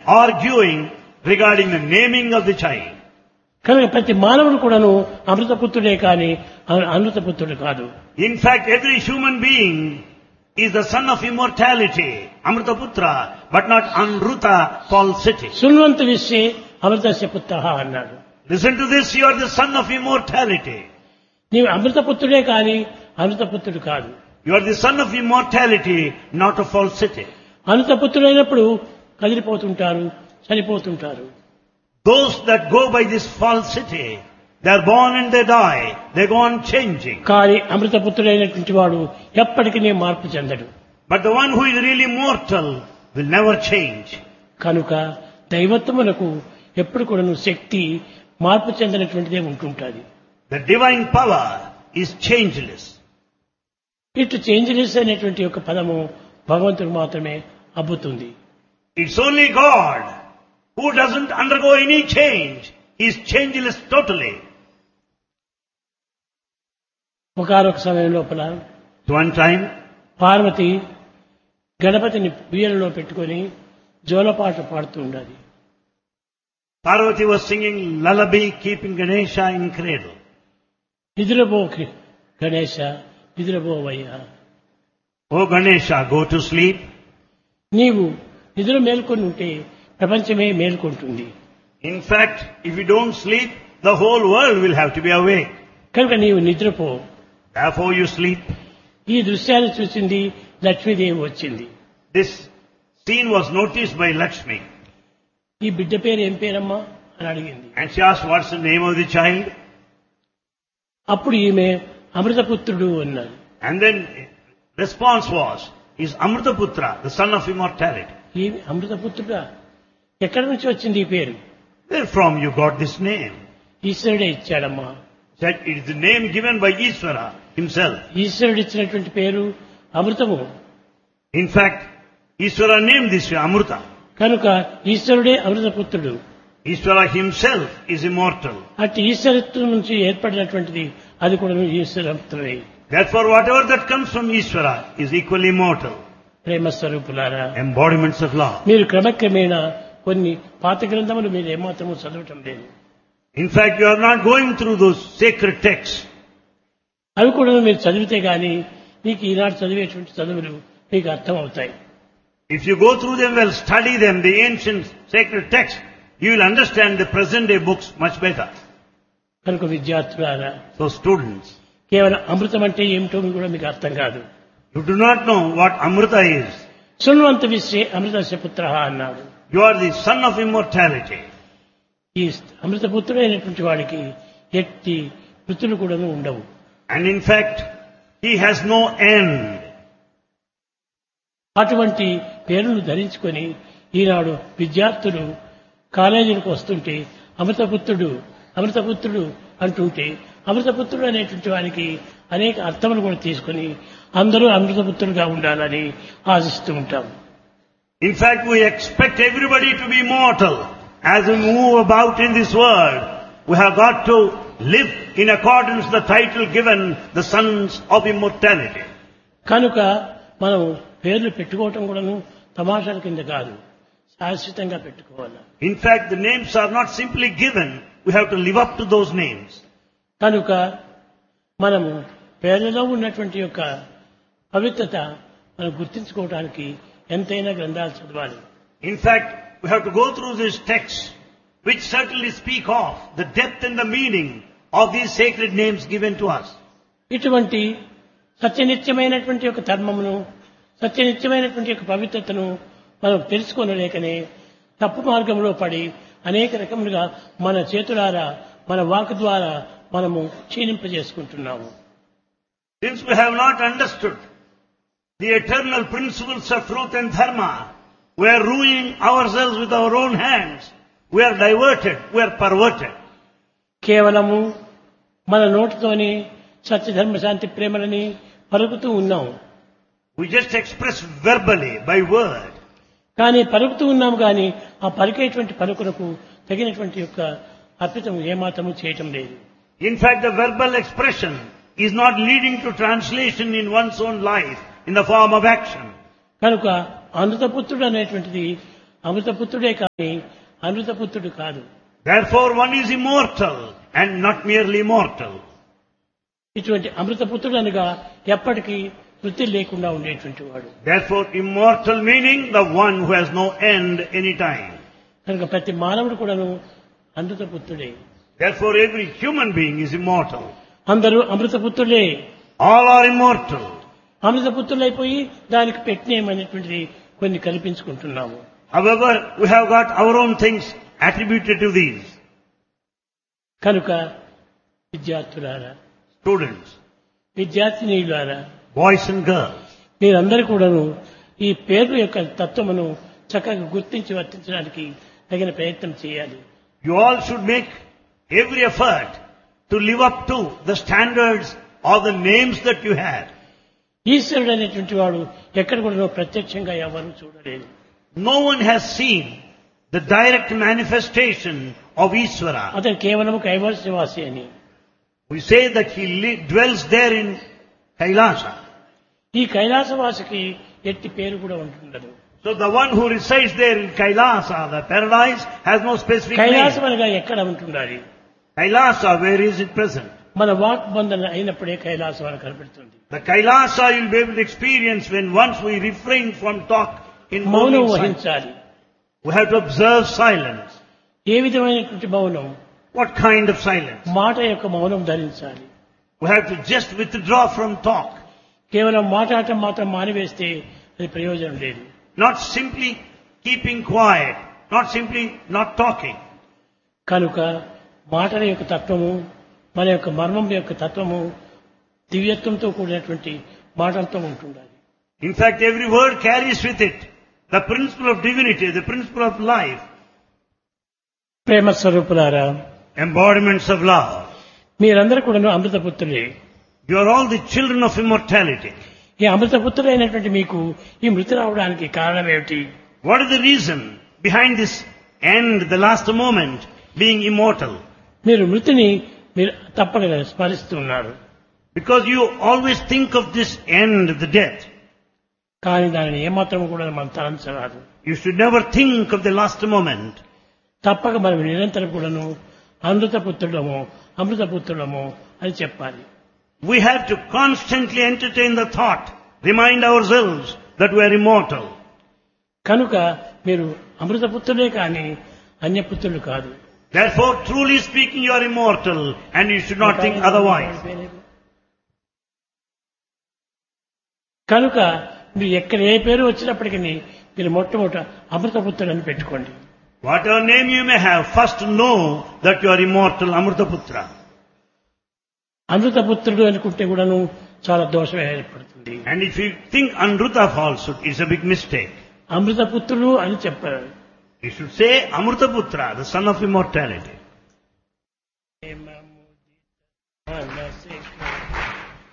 arguing regarding the naming of the child. కనుక ప్రతి మానవుడు కూడాను అమృతపుత్రుడే కానీ అ- అమృతపుత్రుడు కాదు In fact, every human being is the son of immortality, Amritaputra, but not Anruta, falsity. శృణ్వంత విశ్వే అమృతస్య పుత్ర అన్నాడు Listen to this, you are the son of immortality. నీవు అమృతపుత్రుడే కానీ అమృతపుత్రుడు కాదు You are the son of immortality, not of falsity. అమృతపుత్రుడైనప్పుడు కదిలిపోతుంటారు చనిపోతుంటారు Those that go by this falsity, they are born and they die, they go on changing. కానీ అమృతపుత్రుడైనటువంటి వాడు ఎప్పటికీ మార్పు చెందడు But the one who is really mortal will never change. కనుక దైవత్వమునకు ఎప్పుడు కూడాను శక్తి మార్పు చెందినటువంటిదే ఉంటుంటుంది The divine power is changeless. ఇటు చేంజ్లెస్ అనేటువంటి యొక్క పదము భగవంతుడు మాత్రమే అబ్బుతుంది It's only God who doesn't undergo any change. He is changeless totally. ఒకనొక సమయం లోపల At one time, పార్వతి గణపతిని బియ్యలలో పెట్టుకొని జోలపాట పాడుతూ ఉండాలి Parvati was singing lullaby, keeping Ganesha in cradle. నిద్రపో కి- Ganesha నిద్రపోవయ్యా Oh Ganesha, go to sleep. నీవు నిద్ర మేల్కొని ఉంటే ప్రపంచమే మేల్కొంటుంది In fact, if you don't sleep, the whole world will have to be awake. కనుక నీవు నిద్రపో Therefore you sleep. ఈ దృశ్యాన్ని చూసింది లక్ష్మీదేవి వచ్చింది This scene was noticed by Lakshmi. ఈ బిడ్డ పేరు ఏం పేరమ్మా అని అడిగింది And she asked, what's the name of the child? అప్పుడు ఈమె అమృతపుత్రుడు అన్నాడు And then response was, is Amritaputra, the son of immortality. ఈ అమృతపుత్రుడా ఎక్కడి నుంచి వచ్చింది ఈ పేరు Where from you got this name? ఈశ్వరుడే ఇచ్చాడమ్మా Said it is the name given by Ishvara himself. ఈశ్వరుడు ఇచ్చినటువంటి పేరు అమృతము In fact, Ishvara named this Amruta. కనుక ఈశ్వరుడే అమృతపుత్రుడు Ishvara himself is immortal. అట్టి ఈశ్వరత్వం నుంచి ఏర్పడినటువంటిది అది కూడా ఈశ్వరత్వమే Therefore, whatever that comes from Ishvara is equally immortal. ప్రేమ స్వరూపులారా Embodiments of love. మీరు క్రమక్రమేణా కొన్ని పాత గ్రంథములు మీరు ఏమాత్రము చదవటం లేదు In fact, you are not going through those sacred texts. అవి కూడా మీరు చదివితే గాని మీకు ఈనాడు చదివేటువంటి చదువులు మీకు అర్థం అవుతాయి If you go through them well, study them, the ancient sacred texts, you will understand the present day books much better. కనుక విద్యార్థులారా So students, కేవలం అమృతం అంటే ఏమిటో మీకు కూడా మీకు అర్థం కాదు you do not know what Amrita is. శృణ్వంత విశ్వే అమృతస్య పుత్ర అన్నాడు You are the son of immortality. ఈ అమృతపుత్రుడైనటువంటి వాడికి ఎట్టి వృత్తులు కూడా ఉండవు And in fact, he has no end. అటువంటి పేరును ధరించుకొని ఈనాడు విద్యార్థులు కాలేజీలకు వస్తుంటే అమృతపుత్రుడు అమృతపుత్రుడు అంటుంటే అమృతపుత్రుడు అనేటువంటి వారికి అనేక అర్థములు కూడా తీసుకొని అందరూ అమృతపుత్రుడుగా ఉండాలని ఆశిస్తూ ఉంటాం In fact, we expect everybody to be mortal. As we move about in this world, we have got to live in accordance with the title given, the sons of immortality. కనుక మనం పేర్లు పెట్టుకోవటం కూడాను తమాషాల కింద కాదు శాశ్వతంగా పెట్టుకోవాలి In fact, the names are not simply given, we have to live up to those names. కనుక మనము పేర్లలో ఉన్నటువంటి యొక్క పవిత్రత మనం గుర్తించుకోవడానికి ఎంతైనా గ్రంథాలు చదవాలి In fact, we have to go through these texts, which certainly speak of the depth and the meaning of these sacred names given to us. ఇటువంటి సత్యనిత్యమైనటువంటి యొక్క ధర్మమును సత్యనిత్యమైనటువంటి యొక్క పవిత్రతను మనం తెలుసుకోనలేకనే తప్పు మార్గంలో పడి అనేక రకములుగా మన చేతులారా మన వాక్ ద్వారా మనము క్షీణింపజేసుకుంటున్నాము Since we have not understood the eternal principles of truth and dharma, we are ruining ourselves with our own hands. We are diverted, we are perverted. కేవలము మన నోటితోని సత్యధర్మ శాంతి ప్రేమలని పలుకుతూ ఉన్నాం We just express verbally, by word. కానీ పలుకుతూ ఉన్నాం కానీ ఆ పలికేటువంటి పలుకులకు తగినటువంటి యొక్క అర్పితం ఏమాత్రము చేయటం లేదు In fact, the verbal expression is not leading to translation in one's own life in the form of action. కనుక అమృతపుత్రుడు అనేటువంటిది అమృతపుత్రుడే కానీ అమృతపుత్రుడు కాదు Therefore one is immortal and not merely mortal. ఇటువంటి అమృతపుత్రుడు అనగా ఎప్పటికీ వృత్తి లేకుండా ఉండేటువంటి వాడు Therefore immortal meaning the one who has no end any time. కనుక ప్రతి మానవుడు కూడాను అమృతపుత్రుడే Therefore every human being is immortal. అందరూ అమృతపుత్రులే All are immortal. అమృతపుత్రులైపోయి దానికి పెట్టినేమనేటువంటిది కొన్ని కల్పించుకుంటున్నాము However, we have got our own things attributed to these. కనుక విద్యార్థులారా Students, విద్యార్థినీయులారా boys and girls, మీరందరూ కూడాను ఈ పేరు యొక్క తత్వమును చక్కగా గుర్తించి వర్తించడానికి తగిన ప్రయత్నం చేయాలి you all should make every effort to live up to the standards or the names that you have. ఈశ్వరుడు అనేటువంటి వాడు ఎక్కడ కూడా ప్రత్యక్షంగా ఎవరు చూడలేదు No one has seen the direct manifestation of Ishvara. అతను కేవలం కైవల్సవాసి అని We say that he li- dwells there in Kailasa. ఈ కైలాసవాసికి ఎట్టి పేరు కూడా ఉంటుండదు So the one who resides there in Kailasa, the paradise, has no specific Kailasam name. అనగా ఎక్కడ ఉంటుండాలి Kailasa, where is it present? మన వాక్ బంధన అయినప్పుడే కైలాసం అని కనబడుతుంది The Kailasa you'll be able to experience when once we refrain from talk in మౌనం moving silence. వహించాలి We have to observe silence. ఏ విధమైనటువంటి మౌనం What kind of silence? మాట యొక్క మౌనం ధరించాలి We have to just withdraw from talk. కేవలం మాట్లాడటం మాత్రం మానివేస్తే అది ప్రయోజనం లేదు Not simply keeping quiet. Not simply not talking. కనుక మాటల యొక్క తత్వము మన యొక్క మర్మం యొక్క తత్వము దివ్యత్వంతో కూడినటువంటి మాటలతో ఉంటుండాలి In fact, every word carries with it the principle of divinity, the principle of life, ప్రేమ స్వరూపులారా embodiments of love. మీరందరూ కూడా అమృతపుత్రులే You are all the children of immortality. ఈ అమృతపుత్రులైనటువంటి మీకు ఈ మృతి రావడానికి కారణం ఏమిటి What is the reason behind this end, the last moment, being immortal? మీరు మృతిని మీరు తప్పక స్మరిస్తున్నారు Because you always think of this end, the death. కానీ దానిని ఏమాత్రం కూడా మనం తలంచరాదు You should never think of the last moment. తప్పక మనం నిరంతరం కూడాను అమృతపుత్రుడము అమృతపుత్రుడము అని చెప్పాలి We have to constantly entertain the thought, remind ourselves that we are immortal. కనుక మీరు అమృతపుత్రులే కానీ అన్యపుత్రులు కాదు Therefore, truly speaking, you are immortal and you should not think otherwise. కనుక మీరు ఎక్కడ ఏ పేరు వచ్చినప్పటికీ మీరు మొట్టమొదట అమృతపుత్రుడు అని పెట్టుకోండి Whatever name you may have, first know that you are immortal Amrutaputra. అమృతపుత్రుడు అనుకుంటే కూడాను చాలా దోషం ఏర్పడుతుంది And if you think Anruta falsehood, it's a big mistake. అమృతపుత్రుడు అని చెప్పారు You should say Amrutaputra, the son of immortality. ఏం